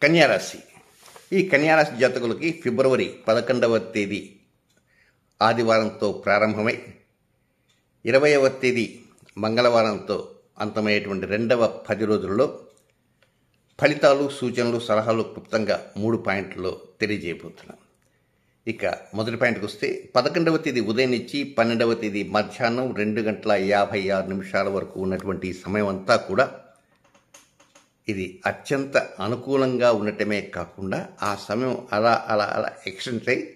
కన్యారాశి ఈ కన్యారాశి జాతకులకి ఫిబ్రవరి పదకొండవ తేదీ ఆదివారంతో ప్రారంభమై ఇరవైవ తేదీ మంగళవారంతో అంతమయ్యేటువంటి రెండవ పది రోజుల్లో ఫలితాలు సూచనలు సలహాలు క్లుప్తంగా మూడు పాయింట్లో తెలియజేయబోతున్నాం ఇక మొదటి పాయింట్కి వస్తే పదకొండవ తేదీ ఉదయం నుంచి పన్నెండవ తేదీ మధ్యాహ్నం రెండు గంటల యాభై ఆరు నిమిషాల వరకు ఉన్నటువంటి ఈ సమయం అంతా కూడా ఇది అత్యంత అనుకూలంగా ఉండటమే కాకుండా ఆ సమయం అలా అలా అలా ఎక్స్టెండ్ అయి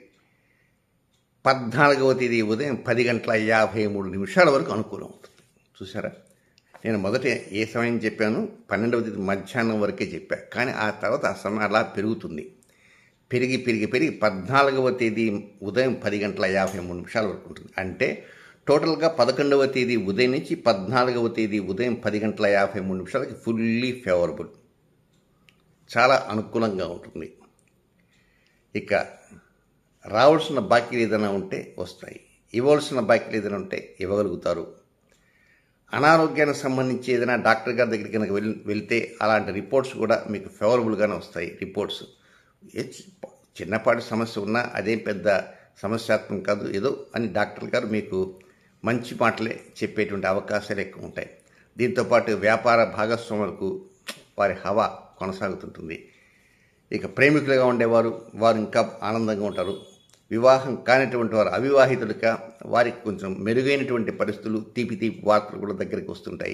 పద్నాలుగవ తేదీ ఉదయం పది గంటల యాభై మూడు నిమిషాల వరకు అనుకూలం అవుతుంది చూసారా నేను మొదట ఏ సమయం చెప్పాను పన్నెండవ తేదీ మధ్యాహ్నం వరకే చెప్పా కానీ ఆ తర్వాత ఆ సమయం అలా పెరుగుతుంది పెరిగి పెరిగి పెరిగి పద్నాలుగవ తేదీ ఉదయం పది గంటల యాభై మూడు నిమిషాల వరకు ఉంటుంది అంటే టోటల్గా పదకొండవ తేదీ ఉదయం నుంచి పద్నాలుగవ తేదీ ఉదయం పది గంటల యాభై మూడు నిమిషాలకి ఫుల్లీ ఫేవరబుల్ చాలా అనుకూలంగా ఉంటుంది ఇక రావాల్సిన బాకీలు ఏదైనా ఉంటే వస్తాయి ఇవ్వాల్సిన బాకీలు ఏదైనా ఉంటే ఇవ్వగలుగుతారు అనారోగ్యానికి సంబంధించి ఏదైనా డాక్టర్ గారి దగ్గరికి కనుక వెళ్ వెళ్తే అలాంటి రిపోర్ట్స్ కూడా మీకు ఫేవరబుల్గానే వస్తాయి రిపోర్ట్స్ ఏ చి- చిన్నపాటి సమస్య ఉన్నా అదేం పెద్ద సమస్యాత్మకం కాదు ఏదో అని డాక్టర్ గారు మీకు మంచి మాటలే చెప్పేటువంటి అవకాశాలు ఎక్కువ ఉంటాయి దీంతోపాటు వ్యాపార భాగస్వాములకు వారి హవా కొనసాగుతుంటుంది ఇక ప్రేమికులుగా ఉండేవారు వారు ఇంకా ఆనందంగా ఉంటారు వివాహం కానిటువంటి వారు అవివాహితులుగా వారికి కొంచెం మెరుగైనటువంటి పరిస్థితులు తీపి తీపి వార్తలు కూడా దగ్గరికి వస్తుంటాయి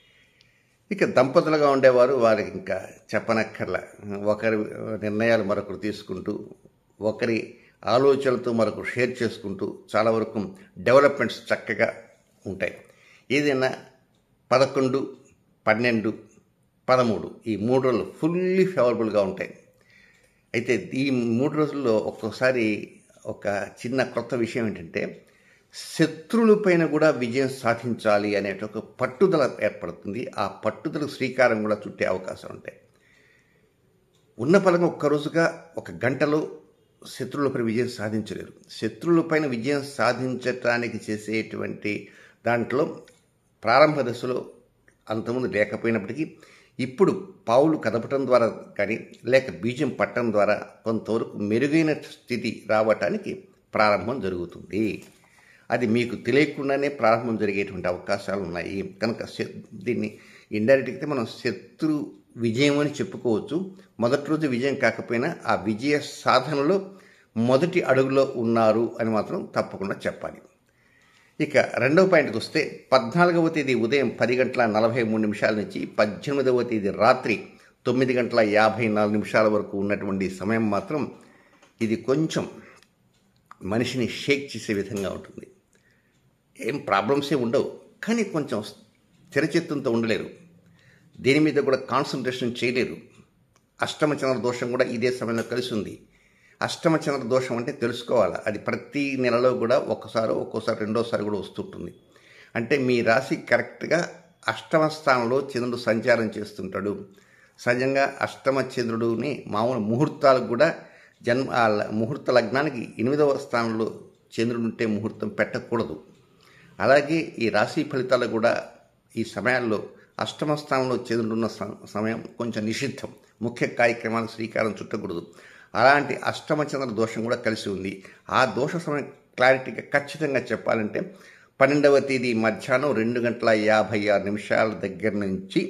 ఇక దంపతులుగా ఉండేవారు వారికి ఇంకా చెప్పనక్కర్లా ఒకరి నిర్ణయాలు మరొకరు తీసుకుంటూ ఒకరి ఆలోచనలతో మరొకరు షేర్ చేసుకుంటూ చాలా వరకు డెవలప్మెంట్స్ చక్కగా ఉంటాయి ఏదైనా పదకొండు పన్నెండు పదమూడు ఈ మూడు రోజులు ఫుల్లీ ఫేవరబుల్గా ఉంటాయి అయితే ఈ మూడు రోజుల్లో ఒక్కోసారి ఒక చిన్న కొత్త విషయం ఏంటంటే శత్రువులపైన కూడా విజయం సాధించాలి అనే ఒక పట్టుదల ఏర్పడుతుంది ఆ పట్టుదల శ్రీకారం కూడా చుట్టే అవకాశం ఉంటాయి ఉన్న పరంగా ఒక్క రోజుగా ఒక గంటలో శత్రువులపై విజయం సాధించలేరు శత్రువులపైన విజయం సాధించటానికి చేసేటువంటి దాంట్లో ప్రారంభ దశలో అంతకుముందు లేకపోయినప్పటికీ ఇప్పుడు పావులు కదపటం ద్వారా కానీ లేక బీజం పట్టడం ద్వారా కొంతవరకు మెరుగైన స్థితి రావటానికి ప్రారంభం జరుగుతుంది అది మీకు తెలియకుండానే ప్రారంభం జరిగేటువంటి అవకాశాలు ఉన్నాయి కనుక శ- దీన్ని ఇండైరెక్ట్గా మనం శత్రు విజయం అని చెప్పుకోవచ్చు మొదటి రోజు విజయం కాకపోయినా ఆ విజయ సాధనలో మొదటి అడుగులో ఉన్నారు అని మాత్రం తప్పకుండా చెప్పాలి ఇక రెండవ పాయింట్కి వస్తే పద్నాలుగవ తేదీ ఉదయం పది గంటల నలభై మూడు నిమిషాల నుంచి పద్దెనిమిదవ తేదీ రాత్రి తొమ్మిది గంటల యాభై నాలుగు నిమిషాల వరకు ఉన్నటువంటి సమయం మాత్రం ఇది కొంచెం మనిషిని షేక్ చేసే విధంగా ఉంటుంది ఏం ప్రాబ్లమ్సే ఉండవు కానీ కొంచెం స్థిరచిత్తంతో ఉండలేరు దీని మీద కూడా కాన్సన్ట్రేషన్ చేయలేరు అష్టమ చంద్ర దోషం కూడా ఇదే సమయంలో కలిసి ఉంది అష్టమ చంద్ర దోషం అంటే తెలుసుకోవాలి అది ప్రతి నెలలో కూడా ఒక్కసారి ఒక్కోసారి రెండోసారి కూడా వస్తుంటుంది అంటే మీ రాశి కరెక్ట్గా అష్టమ స్థానంలో చంద్రుడు సంచారం చేస్తుంటాడు సహజంగా అష్టమ చంద్రుడుని మామూలు ముహూర్తాలకు కూడా జన్మ ఆ ల- ముహూర్త లగ్నానికి ఎనిమిదవ స్థానంలో చంద్రుడు ఉంటే ముహూర్తం పెట్టకూడదు అలాగే ఈ రాశి ఫలితాలు కూడా ఈ సమయాల్లో అష్టమ స్థానంలో చంద్రుడున్న స- సమయం కొంచెం నిషిద్ధం ముఖ్య కార్యక్రమాలకు శ్రీకారం చుట్టకూడదు అలాంటి అష్టమ చంద్ర దోషం కూడా కలిసి ఉంది ఆ దోష సమయం క్లారిటీగా ఖచ్చితంగా చెప్పాలంటే పన్నెండవ తేదీ మధ్యాహ్నం రెండు గంటల యాభై ఆరు నిమిషాల దగ్గర నుంచి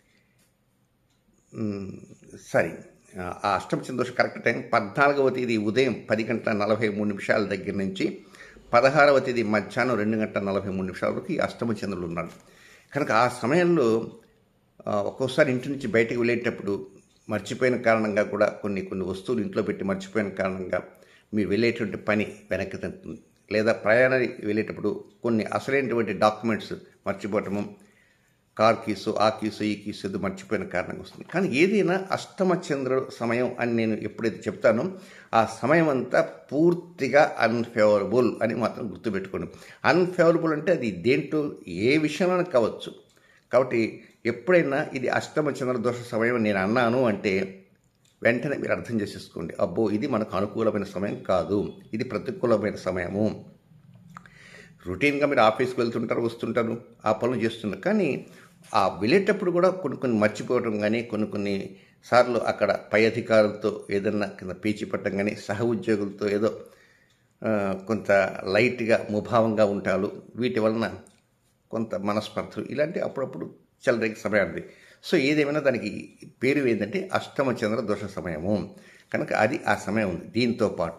సారీ ఆ అష్టమ చంద్రోష కరెక్ట్ టైం పద్నాలుగవ తేదీ ఉదయం పది గంటల నలభై మూడు నిమిషాల దగ్గర నుంచి పదహారవ తేదీ మధ్యాహ్నం రెండు గంటల నలభై మూడు నిమిషాల వరకు ఈ అష్టమ చంద్రుడు ఉన్నాడు కనుక ఆ సమయంలో ఆ, ఒక్కోసారి ఇంటి నుంచి బయటకు వెళ్ళేటప్పుడు మర్చిపోయిన కారణంగా కూడా కొన్ని కొన్ని వస్తువులు ఇంట్లో పెట్టి మర్చిపోయిన కారణంగా మీరు వెళ్ళేటువంటి పని వెనక్కి తింటుంది లేదా ప్రయాణానికి వెళ్ళేటప్పుడు కొన్ని అసలైనటువంటి డాక్యుమెంట్స్ మర్చిపోవటము కార్ కీసు ఆ కీసు ఈ కీసు ఇది మర్చిపోయిన కారణంగా వస్తుంది కానీ ఏదైనా అష్టమ చంద్రుడు సమయం అని నేను ఎప్పుడైతే చెప్తానో ఆ సమయం అంతా పూర్తిగా అన్ఫేవరబుల్ అని మాత్రం గుర్తుపెట్టుకోండి అన్ఫేవరబుల్ అంటే అది దేంట్లో ఏ విషయంలో కావచ్చు కాబట్టి ఎప్పుడైనా ఇది అష్టమ చంద్ర దోష సమయం నేను అన్నాను అంటే వెంటనే మీరు అర్థం చేసేసుకోండి అబ్బో ఇది మనకు అనుకూలమైన సమయం కాదు ఇది ప్రతికూలమైన సమయము రొటీన్గా మీరు ఆఫీస్కి వెళ్తుంటారు వస్తుంటారు ఆ పనులు చేస్తున్నారు కానీ ఆ వెళ్ళేటప్పుడు కూడా కొన్ని కొన్ని మర్చిపోవడం కానీ కొన్ని కొన్ని సార్లు అక్కడ పై అధికారులతో ఏదన్నా కింద పీచి పట్టం కానీ సహ ఉద్యోగులతో ఏదో ఆ, కొంత లైట్గా ముభావంగా ఉంటారు వీటి వలన కొంత మనస్పర్ధలు ఇలాంటి అప్పుడప్పుడు చెలరేగే సమయాన్ని సో ఏదేమైనా దానికి పేరు ఏంటంటే అష్టమ చంద్ర దోష సమయము కనుక అది ఆ సమయం ఉంది దీంతో పాటు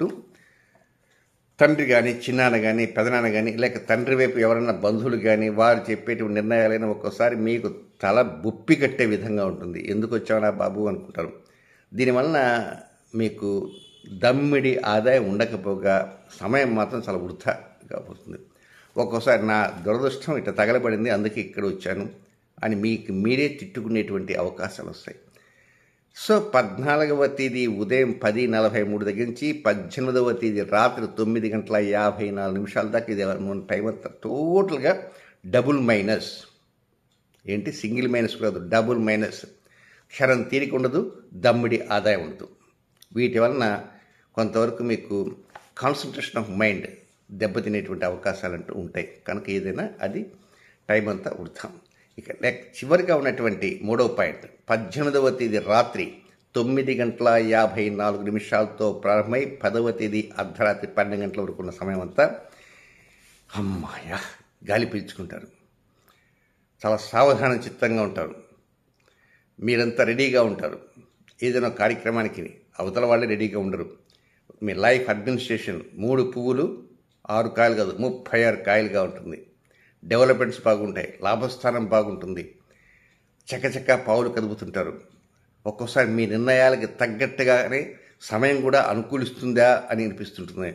తండ్రి కానీ చిన్నాన్న కానీ పెదనాన్న కానీ లేక తండ్రి వైపు ఎవరైనా బంధువులు కానీ వారు చెప్పేటువంటి నిర్ణయాలైనా ఒక్కోసారి మీకు తల బుప్పి కట్టే విధంగా ఉంటుంది ఎందుకు వచ్చావనా బాబు అనుకుంటారు దీనివలన మీకు దమ్మిడి ఆదాయం ఉండకపోగా సమయం మాత్రం చాలా వృధాగా పోతుంది ఒక్కోసారి నా దురదృష్టం ఇట్లా తగలబడింది అందుకే ఇక్కడ వచ్చాను అని మీకు మీరే తిట్టుకునేటువంటి అవకాశాలు వస్తాయి సో పద్నాలుగవ తేదీ ఉదయం పది నలభై మూడు దగ్గర నుంచి పద్దెనిమిదవ తేదీ రాత్రి తొమ్మిది గంటల యాభై నాలుగు నిమిషాల దాకా ఇది మన టైం అంతా టోటల్గా డబుల్ మైనస్ ఏంటి సింగిల్ మైనస్ కాదు డబుల్ మైనస్ క్షరం తీరిక ఉండదు దమ్మిడి ఆదాయం ఉండదు వీటి వలన కొంతవరకు మీకు కాన్సన్ట్రేషన్ ఆఫ్ మైండ్ దెబ్బతినేటువంటి అవకాశాలు అంటూ ఉంటాయి కనుక ఏదైనా అది టైం అంతా వృథా ఇక నెక్ చివరిగా ఉన్నటువంటి మూడవ పాయింట్ పద్దెనిమిదవ తేదీ రాత్రి తొమ్మిది గంటల యాభై నాలుగు నిమిషాలతో ప్రారంభమై పదవ తేదీ అర్ధరాత్రి పన్నెండు గంటల వరకు ఉన్న సమయం అంతా అమ్మాయ గాలి పీల్చుకుంటారు చాలా సావధాన చిత్తంగా ఉంటారు మీరంతా రెడీగా ఉంటారు ఏదైనా కార్యక్రమానికి అవతల వాళ్ళే రెడీగా ఉండరు మీ లైఫ్ అడ్మినిస్ట్రేషన్ మూడు పువ్వులు ఆరు కాయలు కాదు ముప్పై ఆరు కాయలుగా ఉంటుంది డెవలప్మెంట్స్ బాగుంటాయి లాభస్థానం బాగుంటుంది చకచక పావులు కదుపుతుంటారు ఒక్కోసారి మీ నిర్ణయాలకి తగ్గట్టుగానే సమయం కూడా అనుకూలిస్తుందా అని అనిపిస్తుంటుంది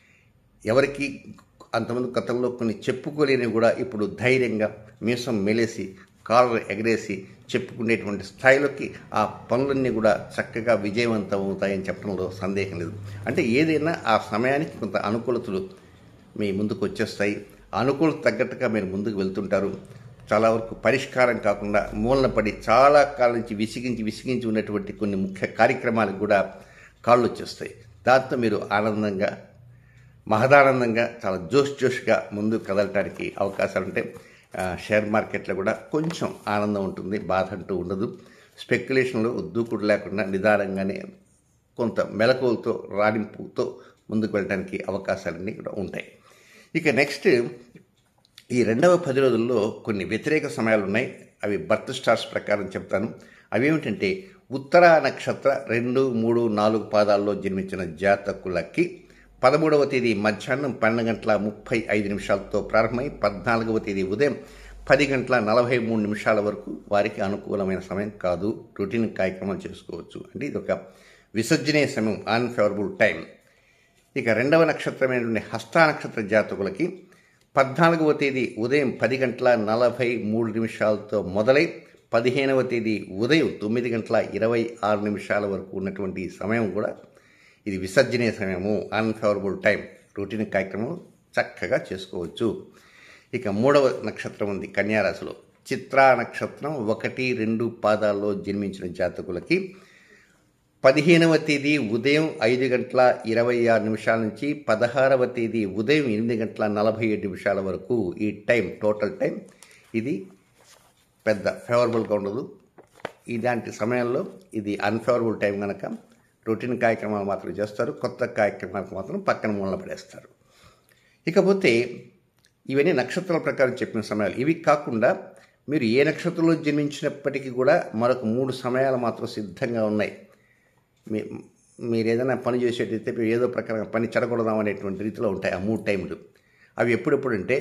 ఎవరికి అంతమంది గతంలో కొన్ని చెప్పుకోలేనివి కూడా ఇప్పుడు ధైర్యంగా మీసం మెలేసి కాలర్ ఎగరేసి చెప్పుకునేటువంటి స్థాయిలోకి ఆ పనులన్నీ కూడా చక్కగా విజయవంతం అవుతాయని చెప్పడంలో సందేహం లేదు అంటే ఏదైనా ఆ సమయానికి కొంత అనుకూలతలు మీ ముందుకు వచ్చేస్తాయి అనుకూలత తగ్గట్టుగా మీరు ముందుకు వెళ్తుంటారు చాలా వరకు పరిష్కారం కాకుండా మూలన పడి చాలా కాలం నుంచి విసిగించి విసిగించి ఉన్నటువంటి కొన్ని ముఖ్య కార్యక్రమాలకు కూడా కాళ్ళు వచ్చేస్తాయి దాంతో మీరు ఆనందంగా మహదానందంగా చాలా జోష్ జోష్గా ముందుకు కదలటానికి అవకాశాలు ఉంటాయి ఆ, షేర్ మార్కెట్లో కూడా కొంచెం ఆనందం ఉంటుంది బాధ అంటూ ఉండదు స్పెక్యులేషన్లో దూకుడు లేకుండా నిదానంగానే కొంత మెలకువలతో రాణింపుతో ముందుకు వెళ్ళడానికి అవకాశాలన్నీ కూడా ఉంటాయి ఇక నెక్స్ట్ ఈ రెండవ పది రోజుల్లో కొన్ని వ్యతిరేక సమయాలు ఉన్నాయి అవి బర్త్ స్టార్స్ ప్రకారం చెప్తాను అవి ఏమిటంటే ఉత్తర నక్షత్ర రెండు మూడు నాలుగు పాదాల్లో జన్మించిన జాతకులకి పదమూడవ తేదీ మధ్యాహ్నం పన్నెండు గంటల ముప్పై ఐదు నిమిషాలతో ప్రారంభమై పద్నాలుగవ తేదీ ఉదయం పది గంటల నలభై మూడు నిమిషాల వరకు వారికి అనుకూలమైన సమయం కాదు రొటీన్ కార్యక్రమాలు చేసుకోవచ్చు అంటే ఇది ఒక విసర్జనీయ సమయం అన్ఫేవరబుల్ టైం ఇక రెండవ నక్షత్రమైనటువంటి హస్త నక్షత్ర జాతకులకి పద్నాలుగవ తేదీ ఉదయం పది గంటల నలభై మూడు నిమిషాలతో మొదలై పదిహేనవ తేదీ ఉదయం తొమ్మిది గంటల ఇరవై ఆరు నిమిషాల వరకు ఉన్నటువంటి ఈ సమయం కూడా ఇది విసర్జనీయ సమయము అన్ఫేవరబుల్ టైం రొటీన్ కార్యక్రమం చక్కగా చేసుకోవచ్చు ఇక మూడవ నక్షత్రం ఉంది కన్యారాశిలో చిత్రా నక్షత్రం ఒకటి రెండు పాదాల్లో జన్మించిన జాతకులకి పదిహేనవ తేదీ ఉదయం ఐదు గంటల ఇరవై ఆరు నిమిషాల నుంచి పదహారవ తేదీ ఉదయం ఎనిమిది గంటల నలభై ఏడు నిమిషాల వరకు ఈ టైం టోటల్ టైం ఇది పెద్ద ఫేవరబుల్గా ఉండదు ఇలాంటి సమయంలో ఇది అన్ఫేవరబుల్ టైం కనుక రొటీన్ కార్యక్రమాలు మాత్రం చేస్తారు కొత్త కార్యక్రమాలకు మాత్రం పక్కన మూలన పడేస్తారు ఇకపోతే ఇవన్నీ నక్షత్రాల ప్రకారం చెప్పిన సమయాలు ఇవి కాకుండా మీరు ఏ నక్షత్రంలో జన్మించినప్పటికీ కూడా మరొక మూడు సమయాలు మాత్రం సిద్ధంగా ఉన్నాయి మీ మీరు ఏదైనా పని చేసేటైతే మీరు ఏదో ప్రకారం పని చెడగొడదాం అనేటువంటి రీతిలో ఉంటాయి ఆ మూడు టైంలు అవి ఎప్పుడెప్పుడు అంటే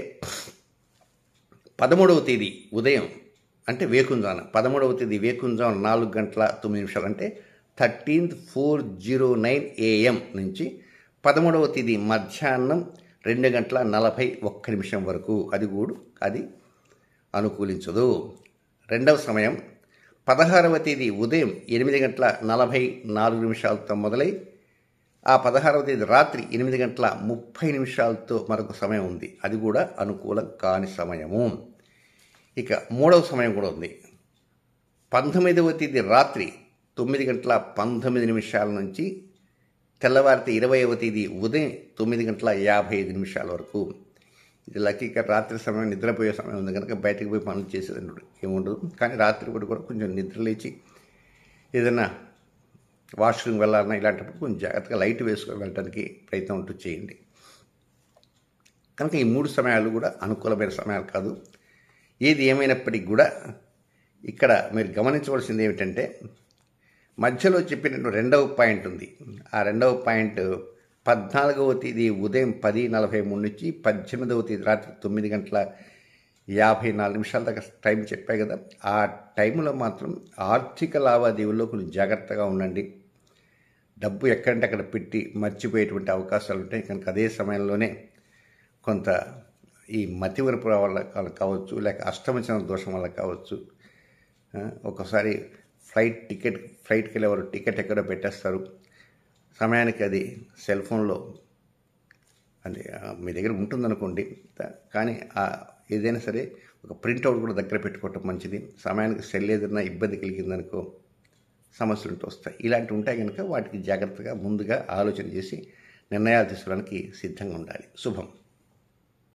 పదమూడవ తేదీ ఉదయం అంటే వేకుంజాన పదమూడవ తేదీ వేకుంజాన నాలుగు గంటల తొమ్మిది నిమిషాలు అంటే thirteenth four zero nine AM నుంచి పదమూడవ తేదీ మధ్యాహ్నం రెండు గంటల నలభై ఒక్క నిమిషం వరకు అది కూడా అది అనుకూలించదు రెండవ సమయం పదహారవ తేదీ ఉదయం ఎనిమిది గంటల నలభై నాలుగు నిమిషాలతో మొదలై ఆ పదహారవ తేదీ రాత్రి ఎనిమిది గంటల ముప్పై నిమిషాలతో మరొక సమయం ఉంది అది కూడా అనుకూలం కాని సమయము ఇక మూడవ సమయం కూడా ఉంది పంతొమ్మిదవ తేదీ రాత్రి తొమ్మిది గంటల పంతొమ్మిది నిమిషాల నుంచి తెల్లవారితే ఇరవైవ తేదీ ఉదయం తొమ్మిది గంటల యాభై ఐదు నిమిషాల వరకు ఇది లక్కీగా రాత్రి సమయం నిద్రపోయే సమయం ఉంది కనుక బయటకు పోయి పనులు చేసేది ఉండదు ఏముండదు కానీ రాత్రి పూట కూడా కొంచెం నిద్ర లేచి ఏదైనా వాష్రూమ్ వెళ్ళాలన్నా ఇలాంటప్పుడు కొంచెం జాగ్రత్తగా లైట్ వేసుకొని వెళ్ళడానికి ప్రయత్నం ఉంటూ చేయండి కనుక ఈ మూడు సమయాలు కూడా అనుకూలమైన సమయాలు కాదు ఏది ఏమైనప్పటికీ కూడా ఇక్కడ మీరు గమనించవలసింది ఏమిటంటే మధ్యలో చెప్పినట్టు రెండవ పాయింట్ ఉంది ఆ రెండవ పాయింట్ పద్నాలుగవ తేదీ ఉదయం పది నలభై మూడు నుంచి పద్దెనిమిదవ తేదీ రాత్రి తొమ్మిది గంటల యాభై నాలుగు నిమిషాల దాకా టైం చెప్పాయి కదా ఆ టైంలో మాత్రం ఆర్థిక లావాదేవీల్లో కొంచెం జాగ్రత్తగా ఉండండి డబ్బు ఎక్కడంటే అక్కడ పెట్టి మర్చిపోయేటువంటి అవకాశాలు ఉంటాయి కనుక అదే సమయంలోనే కొంత ఈ మతివరపు వల్ల కావచ్చు లేక అష్టమచన దోషం వల్ల కావచ్చు ఆ, ఒక్కోసారి ఫ్లైట్ టికెట్ ఫ్లైట్కి వెళ్ళేవారు టికెట్ ఎక్కడో పెట్టేస్తారు సమయానికి అది సెల్ ఫోన్లో అంటే ఆ, మీ దగ్గర ఉంటుందనుకోండి త- కానీ ఆ ఏదైనా సరే ఒక ప్రింట్అవుట్ కూడా దగ్గర పెట్టుకోవటం మంచిది సమయానికి సెల్ ఏదైనా ఇబ్బంది కలిగిందనుకో సమస్యలు ఉంటూ వస్తాయి ఇలాంటివి ఉంటాయి కనుక వాటికి జాగ్రత్తగా ముందుగా ఆలోచన చేసి నిర్ణయాలు తీసుకోవడానికి సిద్ధంగా ఉండాలి శుభం